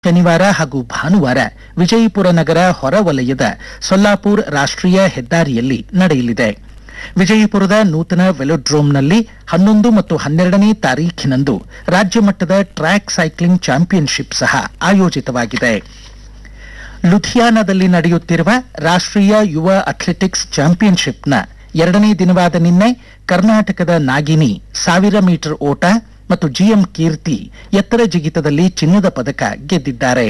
ಶನಿವಾರ ಹಾಗೂ ಭಾನುವಾರ ವಿಜಯಪುರ ನಗರ ಹೊರವಲಯದ ಸೊಲ್ಲಾಪುರ್ ರಾಷ್ಟ್ರೀಯ ಹೆದ್ದಾರಿಯಲ್ಲಿ ನಡೆಯಲಿದೆ ವಿಜಯಪುರದ ನೂತನ ವೆಲೋಡ್ರೋಮ್ನಲ್ಲಿ ಹನ್ನೊಂದು ಮತ್ತು ಹನ್ನೆರಡನೇ ತಾರೀಖಿನಂದು ರಾಜ್ಯ ಮಟ್ಟದ ಟ್ರ್ಯಾಕ್ ಸೈಕ್ಲಿಂಗ್ ಚಾಂಪಿಯನ್ಶಿಪ್ ಸಹ ಆಯೋಜಿತವಾಗಿದೆ ಲುಧಿಯಾನದಲ್ಲಿ ನಡೆಯುತ್ತಿರುವ ರಾಷ್ಟ್ರೀಯ ಯುವ ಅಥ್ಲೆಟಿಕ್ಸ್ ಚಾಂಪಿಯನ್ಶಿಪ್ನ ಎರಡನೇ ದಿನವಾದ ನಿನ್ನೆ ಕರ್ನಾಟಕದ ನಾಗಿನಿ ಸಾವಿರ ಮೀಟರ್ ಓಟ ಮತ್ತು ಜಿಎಂ ಕೀರ್ತಿ ಎತ್ತರ ಜಿಗಿತದಲ್ಲಿ ಚಿನ್ನದ ಪದಕ ಗೆದ್ದಿದ್ದಾರೆ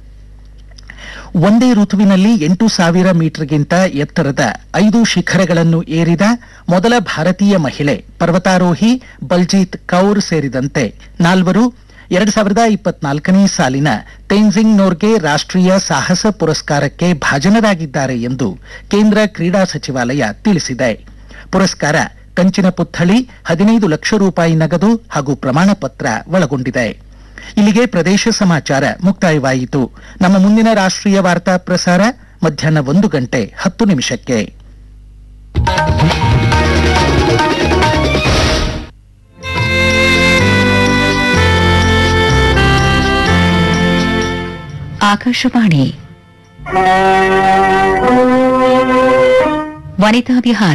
ಒಂದೇ ಋತುವಿನಲ್ಲಿ ಎಂಟು ಸಾವಿರ ಮೀಟರ್ಗಿಂತ ಎತ್ತರದ ಐದು ಶಿಖರಗಳನ್ನು ಏರಿದ ಮೊದಲ ಭಾರತೀಯ ಮಹಿಳೆ ಪರ್ವತಾರೋಹಿ ಬಲ್ಜೀತ್ ಕೌರ್ ಸೇರಿದಂತೆ ನಾಲ್ವರು ಎರಡ್ ಸಾವಿರದ ಇಪ್ಪತ್ನಾಲ್ಕನೇ ಸಾಲಿನ ತೇನ್ಜಿಂಗ್ ನೋರ್ಗೆ ರಾಷ್ಟ್ರೀಯ ಸಾಹಸ ಪುರಸ್ಕಾರಕ್ಕೆ ಭಾಜನರಾಗಿದ್ದಾರೆ ಎಂದು ಕೇಂದ್ರ ಕ್ರೀಡಾ ಸಚಿವಾಲಯ ತಿಳಿಸಿದೆ ಪುರಸ್ಕಾರ ಕಂಚಿನ ಪುತ್ಥಳಿ ಹದಿನೈದು ಲಕ್ಷ ರೂಪಾಯಿ ನಗದು ಹಾಗೂ ಪ್ರಮಾಣ ಪತ್ರ ಒಳಗೊಂಡಿದೆ ಇಲ್ಲಿಗೆ ಪ್ರದೇಶ ಸಮಾಚಾರ ಮುಕ್ತಾಯವಾಯಿತು ನಮ್ಮ ಮುಂದಿನ ರಾಷ್ಟ್ರೀಯ ವಾರ್ತಾ ಪ್ರಸಾರ ಮಧ್ಯಾಹ್ನ ಒಂದು ಗಂಟೆ ಹತ್ತು ನಿಮಿಷಕ್ಕೆ ಆಕಾಶವಾಣಿ ವನಿತಾ ವಿಹಾರ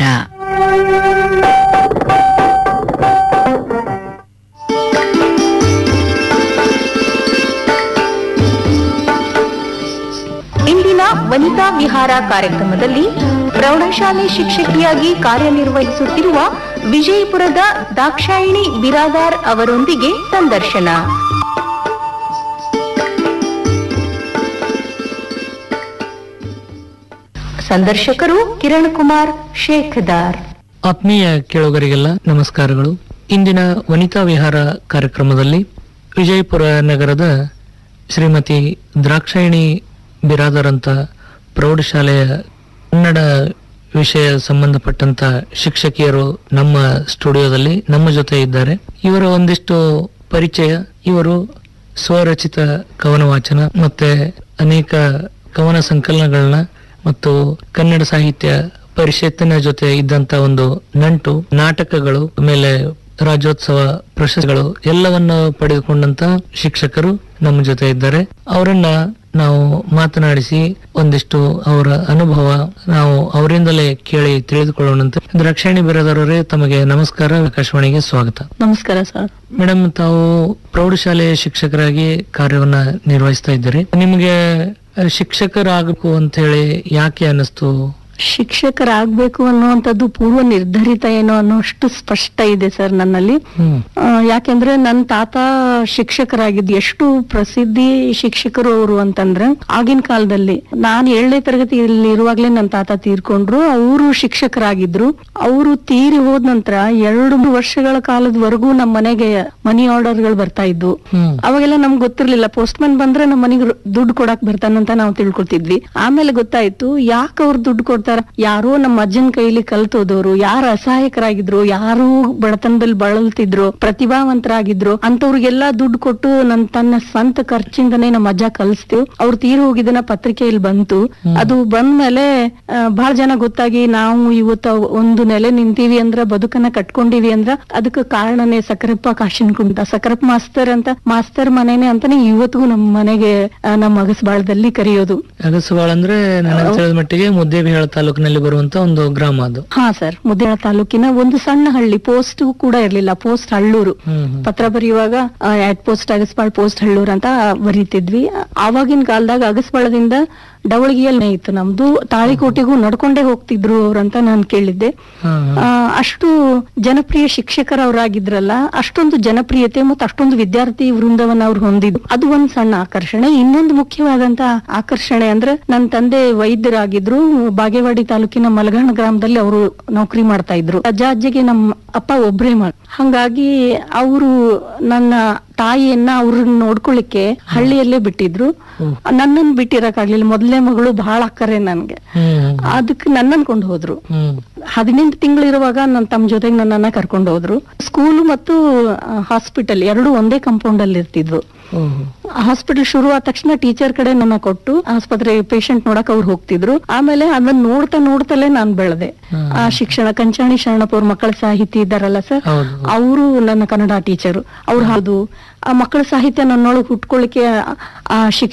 ಇಂದಿನ ವನಿತಾ ವಿಹಾರ ಕಾರ್ಯಕ್ರಮದಲ್ಲಿ ಪ್ರೌಢಶಾಲೆ ಶಿಕ್ಷಕಿಯಾಗಿ ಕಾರ್ಯನಿರ್ವಹಿಸುತ್ತಿರುವ ವಿಜಯಪುರದ ದಾಕ್ಷಾಯಿಣಿ ಬಿರಾದಾರ್ ಅವರೊಂದಿಗೆ ಸಂದರ್ಶನ ಸಂದರ್ಶಕರು ಕಿರಣ್ ಕುಮಾರ್ ಶೇಖದಾರ್ ಆತ್ಮೀಯ ಕೇಳುಗರಿಗೆಲ್ಲ ನಮಸ್ಕಾರಗಳು ಇಂದಿನ ವನಿತಾ ವಿಹಾರ ಕಾರ್ಯಕ್ರಮದಲ್ಲಿ ವಿಜಯಪುರ ನಗರದ ಶ್ರೀಮತಿ ದ್ರಾಕ್ಷಾಯಿಣಿ ಬಿರಾದರ್ ಅಂತ ಪ್ರೌಢಶಾಲೆಯ ಕನ್ನಡ ವಿಷಯ ಸಂಬಂಧಪಟ್ಟಂತ ಶಿಕ್ಷಕಿಯರು ನಮ್ಮ ಸ್ಟುಡಿಯೋದಲ್ಲಿ ನಮ್ಮ ಜೊತೆ ಇದ್ದಾರೆ ಇವರ ಒಂದಿಷ್ಟು ಪರಿಚಯ ಇವರು ಸ್ವರಚಿತ ಕವನ ವಾಚನ ಮತ್ತೆ ಅನೇಕ ಕವನ ಸಂಕಲನಗಳನ್ನ ಮತ್ತು ಕನ್ನಡ ಸಾಹಿತ್ಯ ಪರಿಷತ್ತಿನ ಜೊತೆ ಇದ್ದಂತ ಒಂದು ನಂಟು ನಾಟಕಗಳು ಆಮೇಲೆ ರಾಜ್ಯೋತ್ಸವ ಪ್ರಶಸ್ತಿಗಳು ಎಲ್ಲವನ್ನು ಪಡೆದುಕೊಂಡಂತ ಶಿಕ್ಷಕರು ನಮ್ಮ ಜೊತೆ ಇದ್ದಾರೆ ಅವರನ್ನ ನಾವು ಮಾತನಾಡಿಸಿ ಒಂದಿಷ್ಟು ಅವರ ಅನುಭವ ನಾವು ಅವರಿಂದಲೇ ಕೇಳಿ ತಿಳಿದುಕೊಳ್ಳೋಣಂತೆ ದ್ರಾಕ್ಷಾಣಿ ಬಿರದವರೇ ತಮಗೆ ನಮಸ್ಕಾರ ಆಕಾಶವಾಣಿಗೆ ಸ್ವಾಗತ ನಮಸ್ಕಾರ ಸರ್ ಮೇಡಮ್ ತಾವು ಪ್ರೌಢಶಾಲೆಯ ಶಿಕ್ಷಕರಾಗಿ ಕಾರ್ಯವನ್ನ ನಿರ್ವಹಿಸ್ತಾ ಇದ್ದೀರಿ ನಿಮಗೆ ಶಿಕ್ಷಕರಾಗಬೇಕು ಅಂತ ಹೇಳಿ ಯಾಕೆ ಅನ್ನಿಸ್ತು ಶಿಕ್ಷಕರಾಗ್ಬೇಕು ಅನ್ನುವಂಥದ್ದು ಪೂರ್ವ ನಿರ್ಧರಿತ ಏನೋ ಅನ್ನೋಷ್ಟು ಸ್ಪಷ್ಟ ಇದೆ ಸರ್ ನನ್ನಲ್ಲಿ ಹ್ಮ್ ಆ, ಯಾಕೆಂದ್ರೆ ನನ್ನ ತಾತ ಶಿಕ್ಷಕರಾಗಿದ್ದು ಎಷ್ಟು ಪ್ರಸಿದ್ಧಿ ಶಿಕ್ಷಕರು ಅವರು ಅಂತಂದ್ರೆ ಆಗಿನ ಕಾಲದಲ್ಲಿ ನಾನು ಏಳನೇ ತರಗತಿಯಲ್ಲಿ ಇರುವಾಗ್ಲೇ ನನ್ನ ತಾತ ತೀರ್ಕೊಂಡ್ರು ಅವರು ಶಿಕ್ಷಕರಾಗಿದ್ರು ಅವರು ತೀರಿ ಹೋದ ನಂತರ ಎರಡು ವರ್ಷಗಳ ಕಾಲದವರೆಗೂ ನಮ್ಮ ಮನೆಗೆ ಮನಿ ಆರ್ಡರ್ಗಳು ಬರ್ತಾ ಇದ್ವು ಹ್ಮ್ ಅವಾಗೆಲ್ಲ ನಮ್ಗೆ ಗೊತ್ತಿರ್ಲಿಲ್ಲ ಪೋಸ್ಟ್ ಮ್ಯಾನ್ ಬಂದ್ರೆ ನಮ್ಮ ಮನೆಗೆ ದುಡ್ಡು ಕೊಡಾಕ್ ಬರ್ತಾನಂತ ನಾವು ತಿಳ್ಕೊತಿದ್ವಿ ಆಮೇಲೆ ಗೊತ್ತಾಯ್ತು ಯಾಕೆ ಅವ್ರು ದುಡ್ಡು ಕೊಡ್ತಾರ ಯಾರೋ ನಮ್ಮ ಅಜ್ಜನ ಕೈಲಿ ಕಲ್ತೋದವ್ರು ಯಾರು ಅಸಹಾಯಕರಾಗಿದ್ರು ಯಾರು ಬಡತನದಲ್ಲಿ ಬಳಲ್ತಿದ್ರು ಪ್ರತಿಭಾವಂತರಾಗಿದ್ರು ಅಂತವ್ರಿಗೆಲ್ಲ ದುಡ್ಡು ಕೊಟ್ಟು ನನ್ ತನ್ನ ಸ್ವಂತ ಖರ್ಚಿಂದನೇ ನಮ್ಮ ಅಜ್ಜ ಕಲಿಸ್ತು ಅವ್ರು ತೀರ್ ಹೋಗಿದ್ದನ್ನ ಪತ್ರಿಕೆಯಲ್ಲಿ ಬಂತು ಅದು ಬಂದ್ಮೇಲೆ ಆ, ಬಹಳ ಜನ ಗೊತ್ತಾಗಿ ನಾವು ಇವತ್ತು ಒಂದು ನೆಲೆ ನಿಂತೀವಿ ಅಂದ್ರ ಬದುಕನ್ನ ಕಟ್ಕೊಂಡಿವಿ ಅಂದ್ರ ಅದಕ್ಕೆ ಕಾರಣನೇ ಸಕರಪ್ಪ ಕಾಶಿನ್ ಕುಂಟ ಸಕರಪ್ಪ ಮಾಸ್ತರ್ ಅಂತ ಮಾಸ್ತರ್ ಮನೆನೆ ಅಂತಾನೆ ಇವತ್ತಿಗೂ ನಮ್ಮ ಮನೆಗೆ ಆ, ನಮ್ಮ ಅಗಸಬಾಳದಲ್ಲಿ ಕರೆಯೋದು ಅಗಸವಾಳ ಅಂದ್ರೆ ನನಗೆ ತಿಳಿದ ಮಟ್ಟಿಗೆ ಮುದ್ದೇಬಿಹಾಳ ತಾಲೂಕಿನಲ್ಲಿ ಬರುವಂತ ಒಂದು ಗ್ರಾಮ ಅದು ಹಾ ಸರ್ ಮುದ್ದೇಳ ತಾಲೂಕಿನ ಒಂದು ಸಣ್ಣ ಹಳ್ಳಿ ಪೋಸ್ಟ್ ಕೂಡ ಇರ್ಲಿಲ್ಲ ಪೋಸ್ಟ್ ಹಳ್ಳೂರು ಹ್ಮ್ ಹ್ಮ್. ಪತ್ರ ಬರೆಯುವಾಗ at post Agasbal post Hallur ಅಂತ ಬರೀತಿದ್ವಿ ಆವಾಗಿನ ಕಾಲದಾಗ ಅಗಸ್ಬಾಳದಿಂದ ಡವಳಗಿಯಲ್ಲಿ ಇತ್ತು ನಮ್ದು ತಾಳಿಕೋಟೆಗೂ ನಡ್ಕೊಂಡೇ ಹೋಗ್ತಿದ್ರು ಅವ್ರಂತ ನಾನು ಕೇಳಿದ್ದೆ ಹಾ, ಹಾ. ಆ, ಅಷ್ಟು ಜನಪ್ರಿಯ ಶಿಕ್ಷಕರವರಾಗಿದ್ರಲ್ಲ ಅಷ್ಟೊಂದು ಜನಪ್ರಿಯತೆ ಮತ್ತು ಅಷ್ಟೊಂದು ವಿದ್ಯಾರ್ಥಿ ವೃಂದವನ್ನ ಅವ್ರು ಹೊಂದಿದ್ರು ಅದು ಒಂದ್ ಸಣ್ಣ ಆಕರ್ಷಣೆ ಇನ್ನೊಂದು ಮುಖ್ಯವಾದಂತ ಆಕರ್ಷಣೆ ಅಂದ್ರೆ ನನ್ನ ತಂದೆ ವೈದ್ಯರಾಗಿದ್ರು ಬಾಗೇವಾಡಿ ತಾಲೂಕಿನ ಮಲಗಣ ಗ್ರಾಮದಲ್ಲಿ ಅವರು ನೌಕರಿ ಮಾಡ್ತಾ ಇದ್ರು ಅಜ್ಜ ಅಜ್ಜಿಗೆ ನಮ್ಮ ಅಪ್ಪ ಒಬ್ರೇ ಮಾಡ್ ಹಂಗಾಗಿ ಅವರು ನನ್ನ ತಾಯಿಯನ್ನ ಅವ್ರನ್ನ ನೋಡ್ಕೊಳ್ಳಿಕ್ಕೆ ಹಳ್ಳಿಯಲ್ಲೇ ಬಿಟ್ಟಿದ್ರು ನನ್ನನ್ನು ಬಿಟ್ಟಿರಕ್ಕಾಗ್ಲಿಲ್ಲ ಮೊದಲನೇ ಮಗಳು ಬಹಳ ಅಕ್ಕರೆ ನನ್ಗೆ ಹ್ಮ್ ಅದಕ್ಕೆ ನನ್ನನ್ ಕೊಂಡು ಹೋದ್ರು ಹ್ಮ್ ಹದಿನೆಂಟು ತಿಂಗಳಿರುವಾಗ ನನ್ನ ತಮ್ಮ ಜೊತೆಗೆ ನನ್ನನ್ನ ಕರ್ಕೊಂಡು ಹೋದ್ರು ಸ್ಕೂಲು ಮತ್ತು ಹಾಸ್ಪಿಟಲ್ ಎರಡು ಒಂದೇ ಕಾಂಪೌಂಡ್ ಅಲ್ಲಿ ಇರ್ತಿದ್ವು ಓಹೋ. ಹಾಸ್ಪಿಟಲ್ ಶುರು ಆದ ತಕ್ಷಣ ಟೀಚರ್ ಕಡೆ ನನ್ನ ಕೊಟ್ಟು ಆಸ್ಪತ್ರೆ ಪೇಷಂಟ್ ನೋಡಕ್ ಅವ್ರು ಹೋಗ್ತಿದ್ರು ಆಮೇಲೆ ಅದನ್ನ ನೋಡ್ತಾ ನೋಡ್ತಲೇ ನಾನ್ ಬೆಳೆದೆ ಆ ಶಿಕ್ಷಣ ಕಂಚಾಣಿ ಶರಣಪ್ಪ ಅವ್ರ ಮಕ್ಕಳ ಸಾಹಿತಿ ಇದ್ದಾರಲ್ಲ ಸರ್ ಹೌದು ಅವರು ನನ್ನ ಕನ್ನಡ ಟೀಚರು ಅವ್ರು ಹೌದು ಆ ಮಕ್ಕಳ ಸಾಹಿತ್ಯ ನನ್ನೊಳಗೆ ಹುಟ್ಕೊಳ್ಳಿಕ್ಕೆ ಆ- ಆ ಶಿಕ್ಷಣ